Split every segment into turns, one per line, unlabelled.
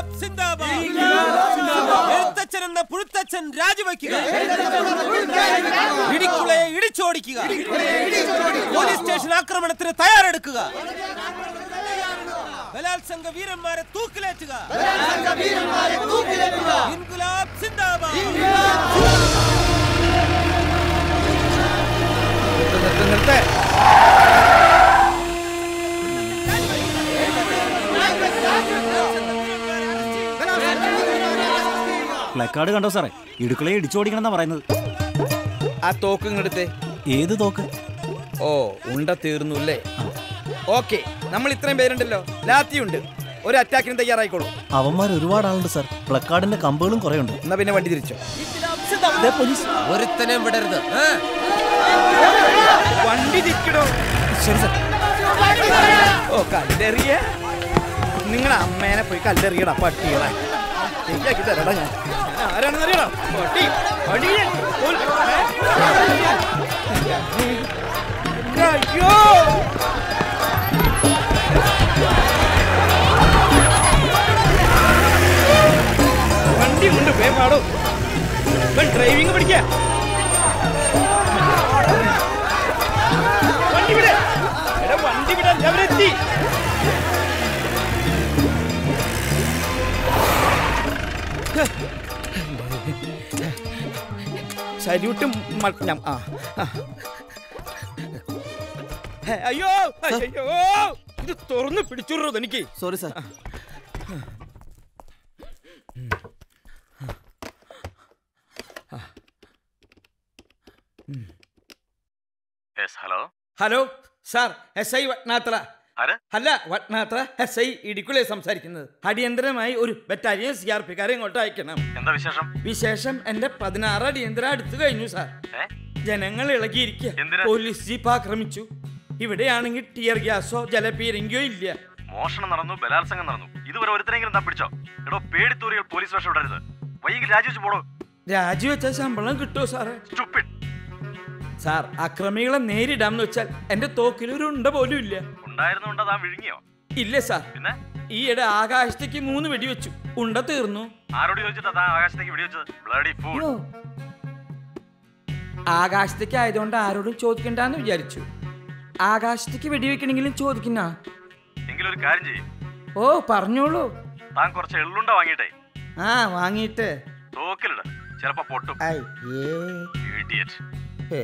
സിന്ദാബാദ് എഴുത്തച്ഛൻ എന്ന പുഴുത്തച്ഛൻ രാജിവെക്കുക ഇടിക്കുളയെ ഇടിച്ചോടിക്കുക police station ആക്രമണത്തിന് തയ്യാറെടുക്കുക ബലാത്സംഗ വീരന്മാരെ തൂക്കിലേറ്റുക ഇൻകുലാബ് സിന്ദാബാദ്
നിർത്ത് നിർത്ത്
പ്ലക്കാർഡ് കണ്ടോ സാറേ ഇടുക്കളെ ഇടിച്ചോടിക്കണം എന്നാ പറയുന്നത്
ആ തോക്ക് ഇങ്ങെടുത്തേ
ഏത് തോക്ക്
ഓ ഉണ്ട തീർന്നു അല്ലേ ഓക്കെ നമ്മൾ ഇത്രയും പേരുണ്ടല്ലോ ലാത്തിയുണ്ട് ഒരു അറ്റാക്കിന് തയ്യാറായിക്കോളൂ
അവന്മാർ ഒരുപാട് ആളുണ്ട് സാർ പ്ലക്കാർഡിന്റെ കമ്പുകളും കുറെ ഉണ്ട്
എന്നാ പിന്നെ വണ്ടി തിരിച്ചോ
പോലീസ്
ഒരുത്തനെയും വിടരുത് ഏ?
വണ്ടി തിരിക്കടോ
ശരി സാർ
ഓ കല്ലെറിയ നിങ്ങളെ അമ്മേനെ പോയി കല്ലെറിയടാ പട്ടികളെ ശരിയാക്കി തരടാ ഞാൻ ഞാൻ ആരാണെന്ന് അറിയണോ പട്ടി പട്ടി കൊൽ- ഏ? അയ്യോ വണ്ടി കൊണ്ട് പോയി പാടോ ഡ്രൈവിംഗ് പഠിക്കാ വണ്ടി വിടെ എടാ വണ്ടി വിടാൻ അവരെത്തി സല്യൂട്ടും മട്ടം ആ ആ. ഹേ, അയ്യോ അയ്യോ ഇത് തുറന്ന് പിടിച്ചുള്ളത് എനിക്ക്
sorry sir
hello
hello sir yes I വട്നാത്ര
ആര്
അല്ല വട്നാത്ര എസ് ഐ ഇടിക്കുളെ സംസാരിക്കുന്നത് അടിയന്തരമായി ഒരു ബറ്റാലിയൻ സി ആർ പിക്കാരെ ഇങ്ങോട്ട് അയക്കണം
എന്താ വിശേഷം
വിശേഷം എന്റെ പതിനാറ് അടിയന്തരം അടുത്തു കഴിഞ്ഞു സാർ
ഏ?
ജനങ്ങൾ ഇളകിയിരിക്കുക
എന്തിന്?
പോലീസ് ജീപ്പ് ആക്രമിച്ചു ഇവിടെയാണെങ്കിൽ ടിയർ ഗ്യാസോ ജലപീരങ്കിയോ ഇല്ല
മോഷണം നടന്നു ബലാത്സംഗം നടന്നു ഇതുവരെ ഒരുത്തരെങ്കിലും താൻ പിടിച്ചോ എടോ പേടിത്തൂറികൾ പോലീസ് വേഷം വിടരുത് വൈകി രാജിവെച്ച് പോടോ
രാജിവെച്ച ശമ്പളം കിട്ടുമോ സാറേ
സ്റ്റുപ്പിഡ്
സാർ അക്രമികളെ നേരിടാമെന്ന് വെച്ചാൽ എന്റെ തോക്കിൽ ഒരു ഉണ്ട പോലും ഇല്ല
ഉണ്ടായിരുന്നുകൊണ്ട് താൻ വിഴുങ്ങിയോ
ഇല്ല സാർ
പിന്നെ
ഈയിടെ ആകാശത്തേക്ക് മൂന്ന് വെടിവെച്ചു ഉണ്ട തീർന്നു
ആരോട് ചോദിച്ചിട്ടാ താൻ ആകാശത്തേക്ക് വെടിവെച്ചത് ബ്ലഡി ഫൂൾ
ആകാശത്തേക്ക് ആയതുകൊണ്ട് ആരോടും ചോദിക്കണ്ടെന്ന് വിചാരിച്ചു ആകാശത്തേക്ക് വെടിവെക്കണമെങ്കിലും ചോദിക്കുന്ന
എങ്കിലും ഒരു കാര്യം ചെയ്യും
ഓ പറഞ്ഞോളൂ
താൻ കുറച്ച് എള്ളുണ്ട വാങ്ങിയിട്ടേ
ആ വാങ്ങിയിട്ട്
തോക്കിലിട് ചിലപ്പോ പൊട്ടും
അയ്യേ
Idiot.
ഹേ.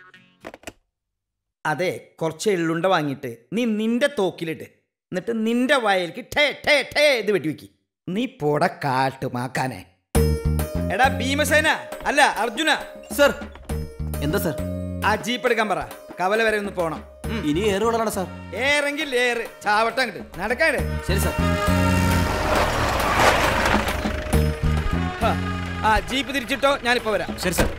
അതെ കുറച്ച് എള്ളുണ്ട വാങ്ങിയിട്ട് നീ നിന്റെ തോക്കിലിട്ട് എന്നിട്ട് നിന്റെ വയലിക്ക് ടേ ടേ ടേ ഇത് വെടിവെക്കി നീ പോട കാട്ടുമാക്കാനെ എടാ ഭീമസേന അല്ല അർജുന
സർ എന്താ സർ
ആ ജീപ്പ് എടുക്കാൻ പറ കവല വരെ ഒന്ന് പോണം ഉം.
ഇനി ഏറ് വിടലാണ് സാർ
ഏറെങ്കിൽ ഏറ് ചാവട്ടം അങ്ങട് നടക്കാട്
ശരി സാർ
ഹാ. ആ ജീപ്പ് തിരിച്ചിട്ടോ ഞാനിപ്പോ വരാം
ശരി സാർ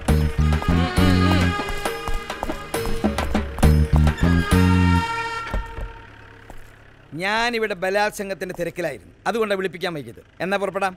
ഞാനിവിടെ ബലാത്സംഗത്തിന്റെ തിരക്കിലായിരുന്നു അതുകൊണ്ടാണ് വിളിപ്പിക്കാൻ വൈകിയത് എന്നാ പുറപ്പെടാം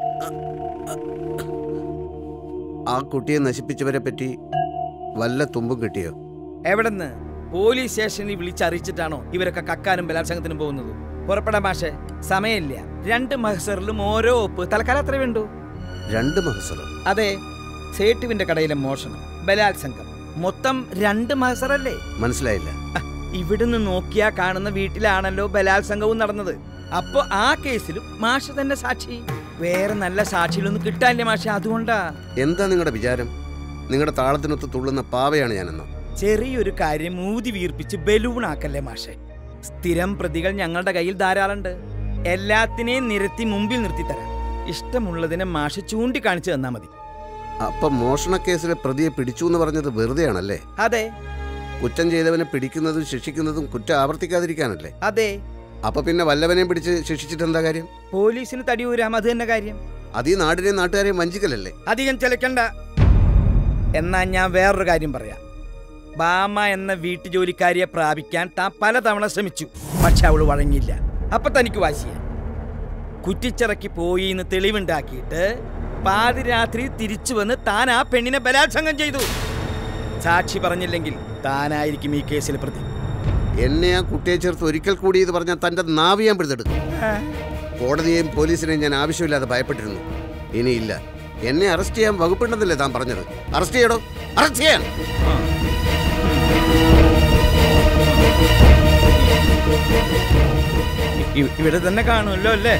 ആ കുട്ടിയെ നശിപ്പിച്ചവരെ പറ്റി വല്ല തുമ്പും കിട്ടിയോ
എവിടെന്ന് പോലീസ് സ്റ്റേഷനിൽ വിളിച്ചറിയിച്ചിട്ടാണോ ഇവരൊക്കെ കക്കാനും ബലാത്സംഗത്തിനും പോകുന്നത് പുറപ്പെടാം മാഷെ സമയമില്ല രണ്ട് മഹസറിലും ഓരോ ഒപ്പ് തൽക്കാലം അത്ര വേണ്ടു
രണ്ട് മഹസറം
അതെ സേട്ടുവിന്റെ കടയിലെ മോഷണം ബലാത്സംഗം മൊത്തം രണ്ട് മഹസറല്ലേ
മനസ്സിലായില്ല
അഹ്, ഇവിടുന്ന് നോക്കിയാ കാണുന്ന വീട്ടിലാണല്ലോ ബലാത്സംഗവും നടന്നത് അപ്പൊ ആ കേസിലും മാഷ തന്നെ സാക്ഷി വേറെ നല്ല സാക്ഷികളൊന്നും കിട്ടാനില്ല മാഷ അതുകൊണ്ടാ
എന്താ നിങ്ങളുടെ വിചാരം നിങ്ങളുടെ താളത്തിനൊത്ത് തുള്ളുന്ന പാവയാണ് ഞാനെന്നോ
ചെറിയൊരു കാര്യം ഊതി വീർപ്പിച്ച് ബലൂണാക്കല്ലേ മാഷെ സ്ഥിരം പ്രതികൾ ഞങ്ങളുടെ കയ്യിൽ ധാരാളമുണ്ട് എല്ലാത്തിനെയും നിരത്തി മുമ്പിൽ നിർത്തി തരാം ഇഷ്ടമുള്ളതിനെ മാഷ് ചൂണ്ടിക്കാണിച്ചു തന്നാ മതി
അപ്പം മോഷണക്കേസിലെ പ്രതിയെ പിടിച്ചു എന്ന് പറഞ്ഞത് വെറുതെയാണല്ലേ
അതെ
കുറ്റം ചെയ്തവനെ പിടിക്കുന്നതും ശിക്ഷിക്കുന്നതും കുറ്റം ആവർത്തിക്കാതിരിക്കാനല്ലേ
അതെ
അപ്പൊ പിന്നെ വല്ലവനെയും പിടിച്ച് ശിക്ഷിച്ചിട്ട് എന്താ കാര്യം
പോലീസിന് തടിയൂരാം അത് തന്നെ കാര്യം
അത് ഈ നാടിനെയും നാട്ടുകാരെയും വഞ്ചിക്കലല്ലേ
അധികം ചിലക്കണ്ട എന്നാ ഞാൻ വേറൊരു കാര്യം പറയാം ബാമ എന്ന വീട്ടുജോലിക്കാരിയെ പ്രാപിക്കാൻ താൻ പലതവണ ശ്രമിച്ചു പക്ഷെ അവൾ വഴങ്ങിയില്ല അപ്പൊ തനിക്ക് വാശിയ കുറ്റിച്ചിറക്കി പോയി എന്ന് തെളിവുണ്ടാക്കിയിട്ട് പാതിരാത്രി തിരിച്ചു വന്ന് താൻ ആ പെണ്ണിനെ ബലാത്സംഗം ചെയ്തു സാക്ഷി പറഞ്ഞില്ലെങ്കിൽ താനായിരിക്കും ഈ കേസിൽ പ്രതി
എന്നെ ആ കുട്ടിയെ ചേർത്ത് ഒരിക്കൽ കൂടി ഇത് പറഞ്ഞാൽ തന്റെ നാവ് ഞാൻ പിടിച്ചെടുക്കും കോടതിയെയും പോലീസിനെയും ഞാൻ ആവശ്യമില്ലാതെ ഭയപ്പെട്ടിരുന്നു ഇനിയില്ല എന്നെ അറസ്റ്റ് ചെയ്യാൻ വകുപ്പുണ്ടെന്നല്ലേ താൻ പറഞ്ഞത് അറസ്റ്റ് ചെയ്യടോ അറസ്റ്റ് ചെയ്യാൻ
ഇ- ഇവിടെ തന്നെ കാണുമല്ലോ അല്ലേ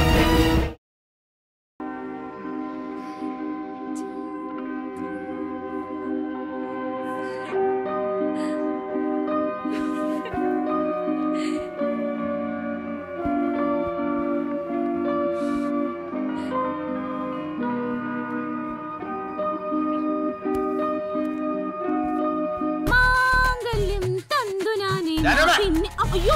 മാംഗല്യം തന്തു ഞാനേ പിന്നെ അയ്യോ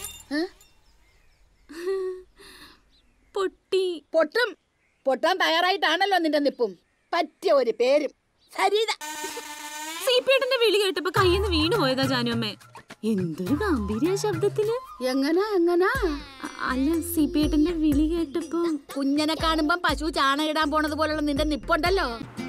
പൊട്ടി
പൊട്ടും പൊട്ടാൻ തയ്യാറായിട്ടാണല്ലോ നിന്റെ നിപ്പും പറ്റിയ ഒരു പേരും സരിത
സീപ്പേട്ടന്റെ വിളി കേട്ടപ്പോ കയ്യിന്ന് വീണു പോയതാ ജാനുമ്മേ എന്തൊരു ഗാംഭീര്യ ശബ്ദത്തില്
എങ്ങനാ എങ്ങനാ
അ- അല്ല സീപ്പേട്ടന്റെ വിളി കേട്ടപ്പോ
കുഞ്ഞനെ കാണുമ്പം പശു ചാണ ഇടാൻ പോണത് പോലുള്ള നിന്റെ നിപ്പുണ്ടല്ലോ